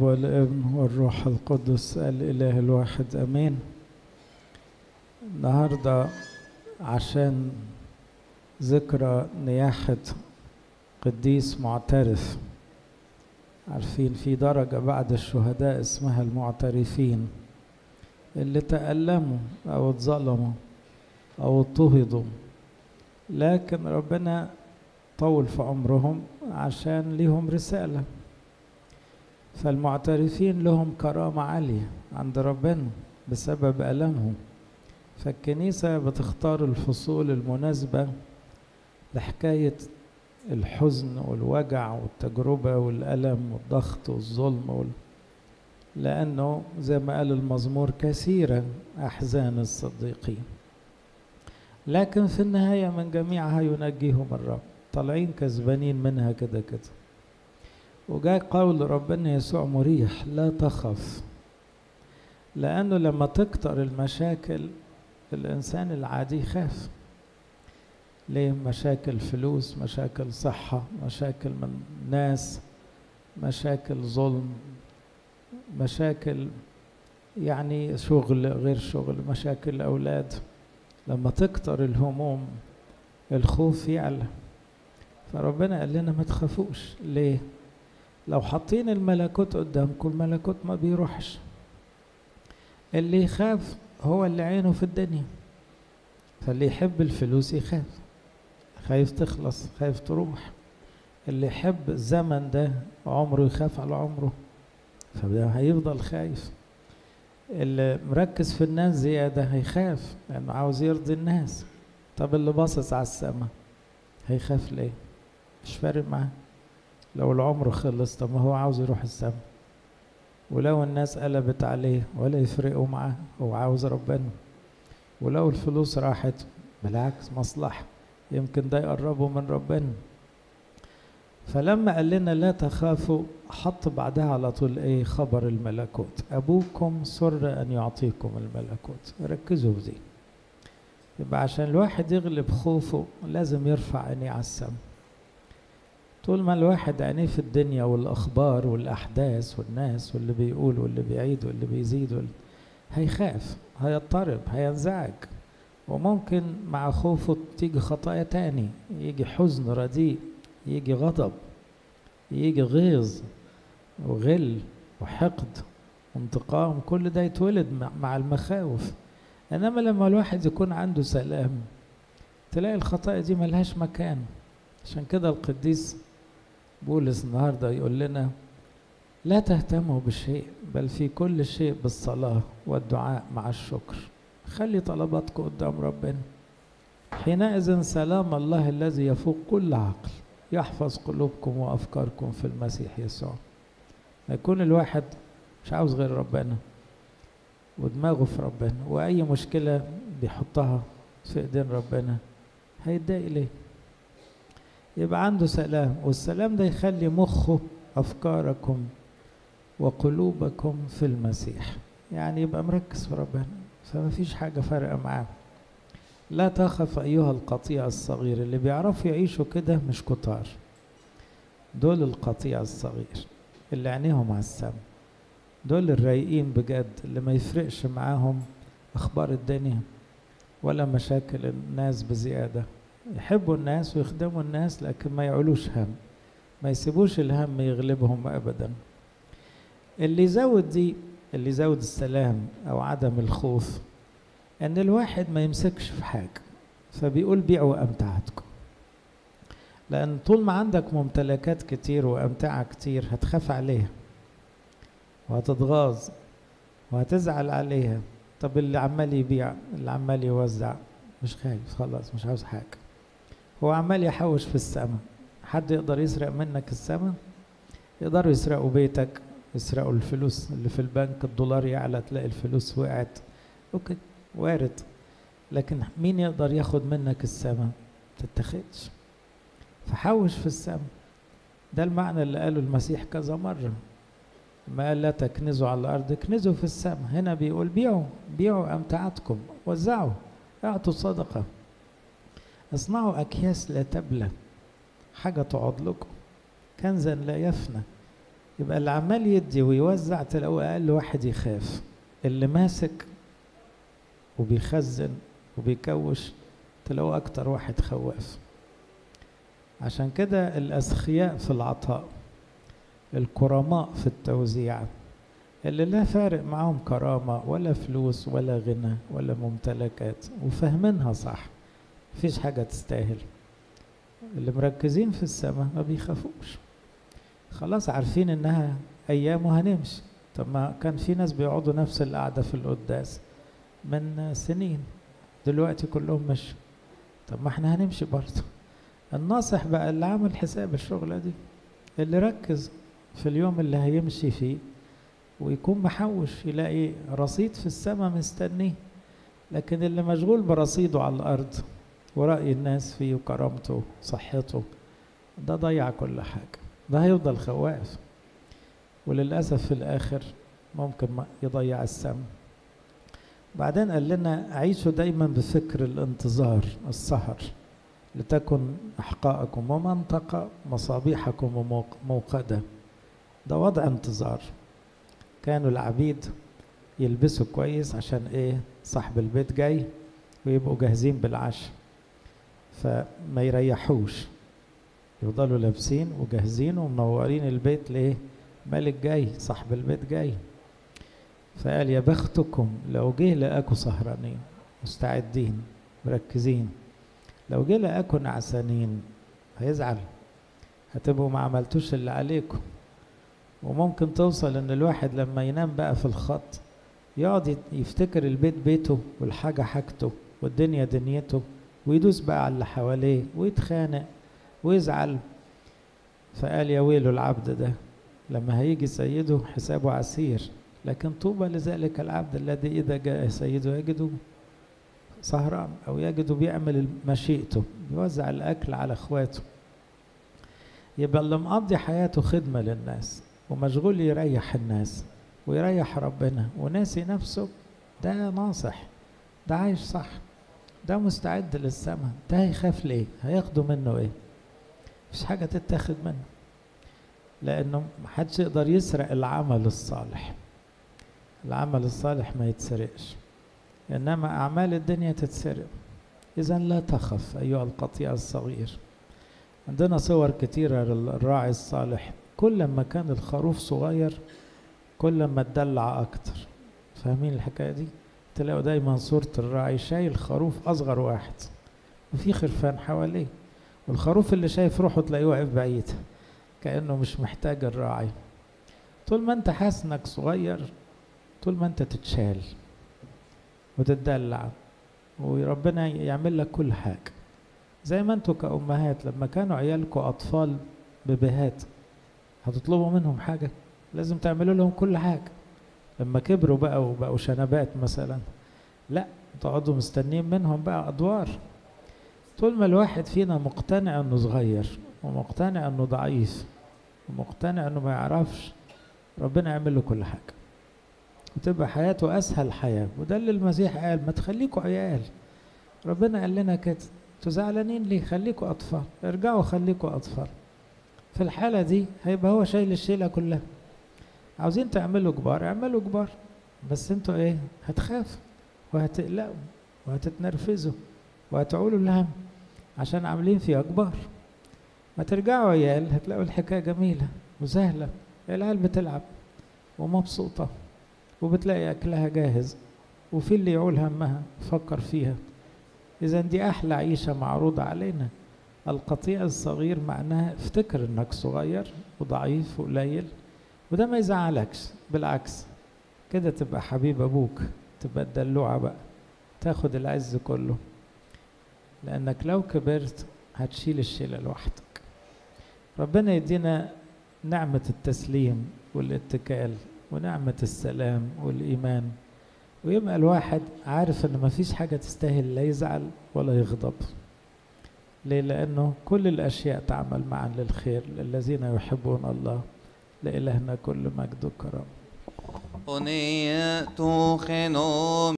الاب والابن والروح القدس الاله الواحد امين النهارده عشان ذكرى نياحه قديس معترف عارفين في درجه بعد الشهداء اسمها المعترفين اللي تألموا او اتظلموا او اضطهدوا لكن ربنا طول في عمرهم عشان ليهم رساله فالمعترفين لهم كرامة عالية عند ربنا بسبب ألمهم فالكنيسة بتختار الفصول المناسبة لحكاية الحزن والوجع والتجربة والألم والضغط والظلم وال... لأنه زي ما قال المزمور كثيرا أحزان الصديقين لكن في النهاية من جميعها ينجيهم الرب طالعين كسبانين منها كده كده وجاء قول ربنا يسوع مريح لا تخف لأنه لما تكتر المشاكل الإنسان العادي يخاف ليه مشاكل فلوس مشاكل صحة مشاكل من ناس مشاكل ظلم مشاكل يعني شغل غير شغل مشاكل أولاد لما تكتر الهموم الخوف يعلى فربنا قال لنا ما تخافوش ليه لو حاطين الملكوت قدامكم الملكوت ما بيروحش اللي يخاف هو اللي عينه في الدنيا فاللي يحب الفلوس يخاف خايف تخلص خايف تروح اللي يحب الزمن ده عمره يخاف على عمره فده هيفضل خايف اللي مركز في الناس زيادة هيخاف لأنه عاوز يرضي الناس طب اللي باصص على السما هيخاف ليه مش فارق معاه لو العمر خلص طب ما هو عاوز يروح السما ولو الناس قلبت عليه ولا يفرقوا معاه هو عاوز ربنا ولو الفلوس راحت بالعكس مصلحة يمكن ده يقربه من ربنا فلما قال لنا لا تخافوا حط بعدها على طول ايه خبر الملكوت ابوكم سر ان يعطيكم الملكوت ركزوا في دي يبقى عشان الواحد يغلب خوفه لازم يرفع عينيه على السما طول ما الواحد عينيه في الدنيا والأخبار والأحداث والناس واللي بيقول واللي بيعيد واللي بيزيد واللي هيخاف هيضطرب هينزعج وممكن مع خوفه تيجي خطايا تاني يجي حزن رديء يجي غضب يجي غيظ وغل وحقد وانتقام كل ده يتولد مع المخاوف انما لما الواحد يكون عنده سلام تلاقي الخطايا دي ملهاش مكان عشان كده القديس بولس النهارده يقول لنا لا تهتموا بشيء بل في كل شيء بالصلاة والدعاء مع الشكر خلي طلباتكم قدام ربنا حينئذ سلام الله الذي يفوق كل عقل يحفظ قلوبكم وأفكاركم في المسيح يسوع يكون الواحد مش عاوز غير ربنا ودماغه في ربنا وأي مشكلة بيحطها في إيدين ربنا هيتضايق ليه يبقى عنده سلام والسلام ده يخلي مخه أفكاركم وقلوبكم في المسيح يعني يبقى مركز في ربنا فما فيش حاجة فارقة معاه لا تخف أيها القطيع الصغير اللي بيعرفوا يعيشوا كده مش كتار دول القطيع الصغير اللي عينيهم على السما دول الرايقين بجد اللي ما يفرقش معاهم أخبار الدنيا ولا مشاكل الناس بزيادة يحبوا الناس ويخدموا الناس لكن ما يعولوش هم ما يسيبوش الهم يغلبهم ابدا اللي يزود دي اللي يزود السلام او عدم الخوف ان الواحد ما يمسكش في حاجه فبيقول بيعوا امتعتكم لان طول ما عندك ممتلكات كتير وامتعه كتير هتخاف عليها وهتتغاظ وهتزعل عليها طب اللي عمال يبيع اللي عمال يوزع مش خايف خلاص مش عاوز حاجه هو عمال يحوش في السماء حد يقدر يسرق منك السماء يقدروا يسرقوا بيتك يسرقوا الفلوس اللي في البنك الدولار يعلى تلاقي الفلوس وقعت اوكي وارد لكن مين يقدر ياخد منك السماء تتخدش فحوش في السماء ده المعنى اللي قاله المسيح كذا مرة ما قال لا تكنزوا على الأرض اكنزوا في السماء هنا بيقول بيعوا بيعوا أمتعتكم وزعوا اعطوا صدقة اصنعوا أكياس لا تبلى حاجة تقعد لكم كنزا لا يفنى يبقى اللي عمال يدي ويوزع تلاقوا أقل واحد يخاف اللي ماسك وبيخزن وبيكوش تلاقوا أكتر واحد خواف عشان كده الأسخياء في العطاء الكرماء في التوزيع اللي لا فارق معاهم كرامة ولا فلوس ولا غنى ولا ممتلكات وفاهمينها صح مفيش حاجة تستاهل اللي مركزين في السماء ما بيخافوش خلاص عارفين انها ايام وهنمشي طب ما كان في ناس بيقعدوا نفس القعدة في القداس من سنين دلوقتي كلهم مشوا طب ما احنا هنمشي برضه الناصح بقى اللي عمل حساب الشغلة دي اللي ركز في اليوم اللي هيمشي فيه ويكون محوش يلاقي رصيد في السماء مستنيه لكن اللي مشغول برصيده على الأرض ورأي الناس فيه وكرامته وصحته ده ضيع كل حاجة ده هيفضل خواف وللأسف في الآخر ممكن يضيع السم بعدين قال لنا عيشوا دايما بفكر الانتظار السهر لتكن أحقاءكم ومنطقة مصابيحكم موقدة ده وضع انتظار كانوا العبيد يلبسوا كويس عشان ايه صاحب البيت جاي ويبقوا جاهزين بالعشاء فما يريحوش يفضلوا لابسين وجاهزين ومنورين البيت ليه ملك جاي صاحب البيت جاي فقال يا بختكم لو جه لقاكوا سهرانين مستعدين مركزين لو جه لقاكوا نعسانين هيزعل هتبقوا ما عملتوش اللي عليكم وممكن توصل ان الواحد لما ينام بقى في الخط يقعد يفتكر البيت بيته والحاجة حاجته والدنيا دنيته ويدوس بقى على اللي حواليه ويتخانق ويزعل فقال يا ويله العبد ده لما هيجي سيده حسابه عسير لكن طوبى لذلك العبد الذي إذا جاء سيده يجده سهران أو يجده بيعمل مشيئته بيوزع الأكل على إخواته يبقى اللي مقضي حياته خدمة للناس ومشغول يريح الناس ويريح ربنا وناسي نفسه ده ناصح ده عايش صح ده مستعد للسماء ده هيخاف ليه هياخدوا منه ايه مفيش حاجة تتاخد منه لأنه محدش يقدر يسرق العمل الصالح العمل الصالح ما يتسرقش إنما أعمال الدنيا تتسرق إذا لا تخف أيها القطيع الصغير عندنا صور كتيرة للراعي الصالح كل ما كان الخروف صغير كل ما اتدلع أكتر فاهمين الحكاية دي؟ تلاقوا دايما صورة الراعي شايل خروف أصغر واحد وفي خرفان حواليه والخروف اللي شايف روحه تلاقيه واقف بعيد كأنه مش محتاج الراعي طول ما انت حاسس انك صغير طول ما انت تتشال وتتدلع وربنا يعمل لك كل حاجة زي ما انتوا كأمهات لما كانوا عيالكم أطفال ببهات هتطلبوا منهم حاجة لازم تعملوا لهم كل حاجة لما كبروا بقى وبقوا شنبات مثلا لا تقعدوا مستنيين منهم بقى أدوار طول ما الواحد فينا مقتنع انه صغير ومقتنع انه ضعيف ومقتنع انه ما يعرفش ربنا يعمل له كل حاجة وتبقى حياته أسهل حياة وده اللي المسيح قال ما تخليكوا عيال ربنا قال لنا كده انتوا زعلانين ليه خليكوا أطفال ارجعوا خليكوا أطفال في الحالة دي هيبقى هو شايل الشيلة كلها عاوزين تعملوا كبار اعملوا كبار بس انتوا ايه هتخافوا وهتقلقوا وهتتنرفزوا وهتعولوا الهم عشان عاملين فيها كبار ما ترجعوا عيال هتلاقوا الحكاية جميلة وسهلة العيال بتلعب ومبسوطة وبتلاقي أكلها جاهز وفي اللي يعول همها فكر فيها إذا دي أحلى عيشة معروضة علينا القطيع الصغير معناها افتكر إنك صغير وضعيف وقليل وده ما يزعلكش بالعكس كده تبقى حبيب أبوك تبقى الدلوعة بقى تاخد العز كله لأنك لو كبرت هتشيل الشيلة لوحدك ربنا يدينا نعمة التسليم والاتكال ونعمة السلام والإيمان ويبقى الواحد عارف إن مفيش حاجة تستاهل لا يزعل ولا يغضب ليه؟ لأنه كل الأشياء تعمل معا للخير للذين يحبون الله لإلهنا كل مجد وكرم Ονία του χενόμ